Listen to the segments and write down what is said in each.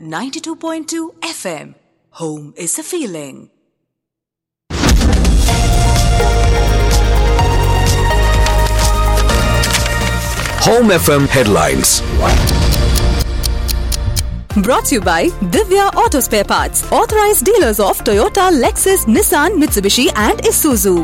92.2 FM. Home is a feeling. Home FM headlines. Brought to you by Divya Auto Spare Parts, authorized dealers of Toyota, Lexus, Nissan, Mitsubishi, and Isuzu.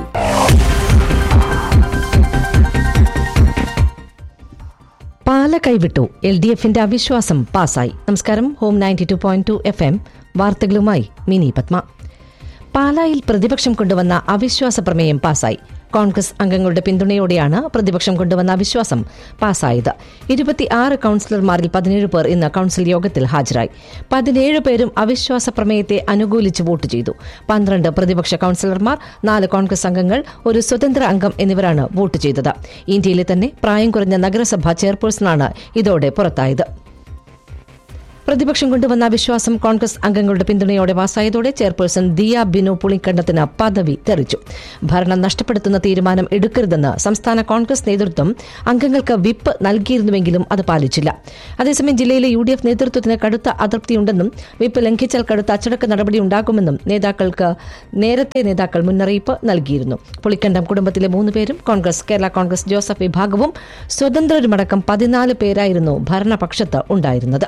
പാല കൈവിട്ടു L D എഫിന്റെ അവിശ്വാസം പാസായി നമസ്കാരം home ninety two point two F M വാർത്തകളുമായി മിനി പത്മ പാലായിൽ പ്രതിപക്ഷം കൊണ്ടുവന്ന അവിശ്വാസ പ്രമേയം പാസായി കോൺഗ്രസ് അംഗങ്ങളുടെ പിന്തുണയോടെയാണ് പ്രതിപക്ഷം കൊണ്ടുവന്ന അവിശ്വാസം പാസായത് ഇരുപത്തിയാറ് കൌൺസിലർമാരിൽ പതിനേഴ് പേർ ഇന്ന് കൌൺസിൽ യോഗത്തിൽ ഹാജരായി പതിനേഴ് പേരും അവിശ്വാസ പ്രമേയത്തെ അനുകൂലിച്ച് വോട്ട് ചെയ്തു പന്ത്രണ്ട് പ്രതിപക്ഷ കൌൺസിലർമാർ നാല് കോൺഗ്രസ് അംഗങ്ങൾ ഒരു സ്വതന്ത്ര അംഗം എന്നിവരാണ് വോട്ട് ചെയ്തത് ഇന്ത്യയിലെ തന്നെ പ്രായം കുറഞ്ഞ നഗരസഭാ ചെയർപേഴ്സണാണ് ഇതോടെ പുറത്തായത് പ്രതിപക്ഷം കൊണ്ടുവന്ന അവിശ്വാസം കോൺഗ്രസ് അംഗങ്ങളുടെ പിന്തുണയോടെ പാസായതോടെ ചെയർപേഴ്സൺ ദിയ ബിനു പുളിക്കണ്ടത്തിന് പദവി തെറിച്ചു ഭരണം നഷ്ടപ്പെടുത്തുന്ന തീരുമാനം എടുക്കരുതെന്ന് സംസ്ഥാന കോൺഗ്രസ് നേതൃത്വം അംഗങ്ങൾക്ക് വിപ്പ് നൽകിയിരുന്നുവെങ്കിലും അത് പാലിച്ചില്ല അതേസമയം ജില്ലയിലെ യു ഡി എഫ് നേതൃത്വത്തിന് കടുത്ത അതൃപ്തിയുണ്ടെന്നും വിപ്പ് ലംഘിച്ചാൽ കടുത്ത അച്ചടക്ക നടപടി ഉണ്ടാകുമെന്നും നേതാക്കൾക്ക് നേരത്തെ നേതാക്കൾ മുന്നറിയിപ്പ് നൽകിയിരുന്നു പുളിക്കണ്ടം കുടുംബത്തിലെ മൂന്ന് പേരും കോൺഗ്രസ് കേരള കോൺഗ്രസ് ജോസഫ് വിഭാഗവും സ്വതന്ത്രരുമടക്കം പതിനാല് പേരായിരുന്നു ഭരണപക്ഷത്ത് ഉണ്ടായിരുന്നത്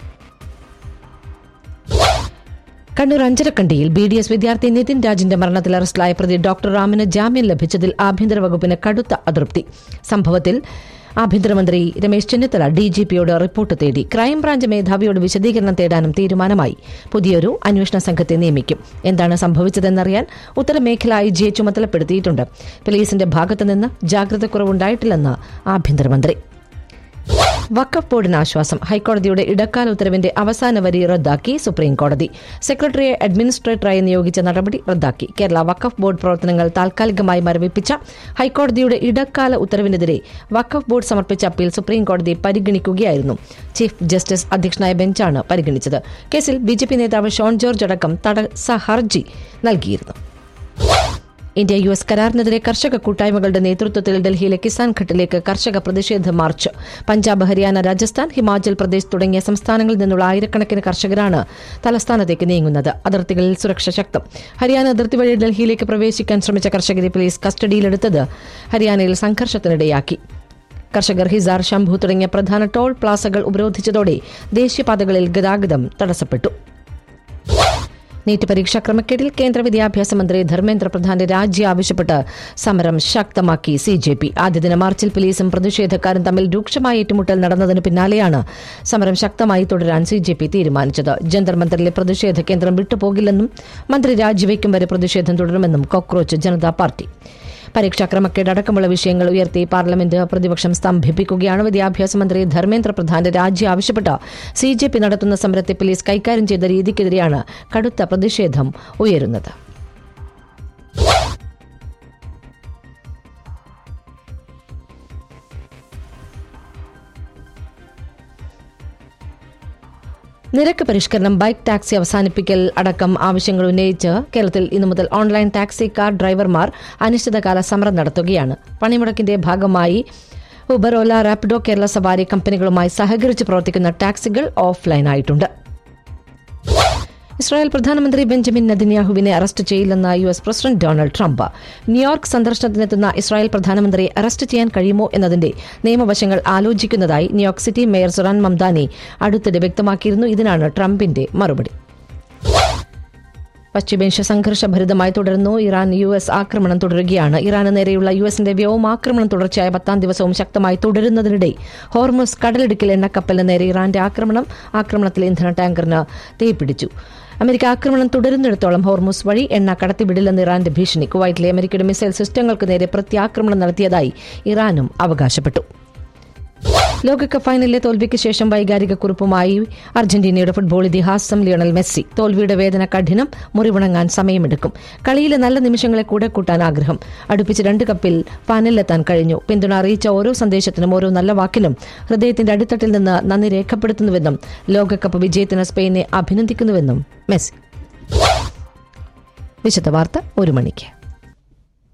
കണ്ണൂർ അഞ്ചരക്കണ്ടിയിൽ ബി ഡി എസ് വിദ്യാർത്ഥി നിതിൻ രാജിന്റെ മരണത്തിൽ അറസ്റ്റിലായ പ്രതി ഡോക്ടർ റാമിന് ജാമ്യം ലഭിച്ചതിൽ ആഭ്യന്തര വകുപ്പിന് കടുത്ത അതൃപ്തി സംഭവത്തിൽ ആഭ്യന്തരമന്ത്രി രമേശ് ചെന്നിത്തല ഡി ജി പിയോട് റിപ്പോർട്ട് തേടി ക്രൈംബ്രാഞ്ച് മേധാവിയോട് വിശദീകരണം തേടാനും തീരുമാനമായി പുതിയൊരു അന്വേഷണ സംഘത്തെ നിയമിക്കും എന്താണ് സംഭവിച്ചതെന്നറിയാൻ ഉത്തരമേഖല ഐ ജിയെ ചുമതലപ്പെടുത്തിയിട്ടുണ്ട് പോലീസിന്റെ ഭാഗത്തുനിന്ന് ജാഗ്രതക്കുറവുണ്ടായിട്ടില്ലെന്ന് ആഭ്യന്തരമന്ത്രി വഖഫ് ബോർഡിന് ആശ്വാസം ഹൈക്കോടതിയുടെ ഇടക്കാല ഉത്തരവിന്റെ അവസാന വരി റദ്ദാക്കി സുപ്രീം കോടതി സെക്രട്ടറിയെ അഡ്മിനിസ്ട്രേറ്ററായി നിയോഗിച്ച നടപടി റദ്ദാക്കി കേരള വഖഫ് ബോർഡ് പ്രവർത്തനങ്ങൾ താൽക്കാലികമായി മരവിപ്പിച്ച ഹൈക്കോടതിയുടെ ഇടക്കാല ഉത്തരവിനെതിരെ വഖഫ് ബോർഡ് സമർപ്പിച്ച അപ്പീൽ സുപ്രീം കോടതി പരിഗണിക്കുകയായിരുന്നു ചീഫ് ജസ്റ്റിസ് അധ്യക്ഷനായ ബെഞ്ചാണ് പരിഗണിച്ചത് കേസിൽ ബി നേതാവ് ഷോൺ ജോർജ് അടക്കം തടസ്സ ഹർജി നൽകിയിരുന്നു ഇന്ത്യ യു എസ് കരാറിനെതിരെ കർഷക കൂട്ടായ്മകളുടെ നേതൃത്വത്തിൽ ഡൽഹിയിലെ കിസാൻ ഘട്ടിലേക്ക് കർഷക പ്രതിഷേധ മാർച്ച് പഞ്ചാബ് ഹരിയാന രാജസ്ഥാൻ ഹിമാചൽ പ്രദേശ് തുടങ്ങിയ സംസ്ഥാനങ്ങളിൽ നിന്നുള്ള ആയിരക്കണക്കിന് കർഷകരാണ് തലസ്ഥാനത്തേക്ക് നീങ്ങുന്നത് അതിർത്തികളിൽ സുരക്ഷ ശക്തം ഹരിയാന അതിർത്തി വഴി ഡൽഹിയിലേക്ക് പ്രവേശിക്കാൻ ശ്രമിച്ച കർഷകരെ പോലീസ് കസ്റ്റഡിയിലെടുത്തത് ഹരിയാനയിൽ സംഘർഷത്തിനിടയാക്കി കർഷകർ ഹിസാർ ശംഭു തുടങ്ങിയ പ്രധാന ടോൾ പ്ലാസകൾ ഉപരോധിച്ചതോടെ ദേശീയപാതകളിൽ ഗതാഗതം തടസ്സപ്പെട്ടു നീറ്റ് പരീക്ഷാ ക്രമക്കേടിൽ കേന്ദ്ര വിദ്യാഭ്യാസ മന്ത്രി ധർമ്മേന്ദ്ര പ്രധാന്റെ രാജി ആവശ്യപ്പെട്ട് സമരം ശക്തമാക്കി സി ജെ പി ആദ്യദിന മാർച്ചിൽ പോലീസും പ്രതിഷേധക്കാരും തമ്മിൽ രൂക്ഷമായ ഏറ്റുമുട്ടൽ നടന്നതിന് പിന്നാലെയാണ് സമരം ശക്തമായി തുടരാൻ സി ജെ പി തീരുമാനിച്ചത് ജന്തർ മന്ദറിലെ പ്രതിഷേധ കേന്ദ്രം വിട്ടുപോകില്ലെന്നും മന്ത്രി രാജിവെക്കും വരെ പ്രതിഷേധം തുടരുമെന്നും കോക്രോച്ച് ജനതാ പാർട്ടി പരീക്ഷാ ക്രമക്കേട് അടക്കമുള്ള വിഷയങ്ങൾ ഉയർത്തി പാർലമെന്റ് പ്രതിപക്ഷം സ്തംഭിപ്പിക്കുകയാണ് വിദ്യാഭ്യാസ മന്ത്രി ധർമ്മേന്ദ്ര പ്രധാന്റെ രാജി ആവശ്യപ്പെട്ട് സി ജെ പി നടത്തുന്ന സമരത്തെ പോലീസ് കൈകാര്യം ചെയ്ത രീതിക്കെതിരെയാണ് കടുത്ത പ്രതിഷേധം ഉയരുന്നത് നിരക്ക് പരിഷ്കരണം ബൈക്ക് ടാക്സി അവസാനിപ്പിക്കൽ അടക്കം ആവശ്യങ്ങൾ ഉന്നയിച്ച് കേരളത്തിൽ ഇന്നു മുതൽ ഓൺലൈൻ ടാക്സി കാർ ഡ്രൈവർമാർ അനിശ്ചിതകാല സമരം നടത്തുകയാണ് പണിമുടക്കിന്റെ ഭാഗമായി ഉബർ ഓല റാപ്പിഡോ കേരള സവാരി കമ്പനികളുമായി സഹകരിച്ച് പ്രവർത്തിക്കുന്ന ടാക്സികൾ ഓഫ്ലൈൻ ആയിട്ടുണ്ട് ഇസ്രായേൽ പ്രധാനമന്ത്രി ബെഞ്ചമിൻ നെതന്യാഹുവിനെ അറസ്റ്റ് ചെയ്യില്ലെന്ന് U S president Donald Trump New York സന്ദർശനത്തിനെത്തുന്ന ഇസ്രായേൽ പ്രധാനമന്ത്രിയെ അറസ്റ്റ് ചെയ്യാൻ കഴിയുമോ എന്നതിന്റെ നിയമവശങ്ങൾ ആലോചിക്കുന്നതായി New York city mayor Zohran Mamdani അടുത്തിടെ വ്യക്തമാക്കിയിരുന്നു ഇതിനാണ് ട്രംപിന്റെ മറുപടി പശ്ചിമേഷ്യ സംഘർഷഭരിതമായി തുടരുന്നു ഇറാൻ യു എസ് ആക്രമണം തുടരുകയാണ് ഇറാന് നേരെയുള്ള യു എസിന്റെ വ്യോമാക്രമണം തുടർച്ചയായ പത്താം ദിവസവും ശക്തമായി തുടരുന്നതിനിടെ ഹോർമോസ് കടലിടുക്കിൽ എണ്ണക്കപ്പലിന് നേരെ ഇറാന്റെ ആക്രമണം ആക്രമണത്തിൽ ഇന്ധന ടാങ്കറിന് തീപിടിച്ചു അമേരിക്ക ആക്രമണം തുടരുന്നിടത്തോളം ഹോർമൂസ് വഴി എണ്ണ കടത്തിവിടില്ലെന്ന് ഇറാന്റെ ഭീഷണി കുവൈറ്റിലെ അമേരിക്കയുടെ മിസൈൽ സിസ്റ്റങ്ങൾക്ക് നേരെ പ്രത്യാക്രമണം നടത്തിയതായി ഇറാനും അവകാശപ്പെട്ടു ലോകകപ്പ് ഫൈനലിലെ തോൽവിക്ക് ശേഷം വൈകാരിക കുറിപ്പുമായി അർജന്റീനയുടെ ഫുട്ബോൾ ഇതിഹാസം ലിയണൽ മെസ്സി തോൽവിയുടെ വേദന കഠിനം മുറിവുണങ്ങാൻ സമയമെടുക്കും കളിയിലെ നല്ല നിമിഷങ്ങളെ കൂടെ കൂട്ടാൻ ആഗ്രഹം അടുപ്പിച്ച് രണ്ട് കപ്പിൽ ഫൈനലിലെത്താൻ കഴിഞ്ഞു പിന്തുണ അറിയിച്ച ഓരോ സന്ദേശത്തിനും ഓരോ നല്ല വാക്കിനും ഹൃദയത്തിന്റെ അടിത്തട്ടിൽ നിന്ന് നന്ദി രേഖപ്പെടുത്തുന്നുവെന്നും ലോകകപ്പ് വിജയത്തിന് സ്പെയിനെ അഭിനന്ദിക്കുന്നുവെന്നും മെസ്സി വിശദ വാർത്ത ഒരു മണിക്ക്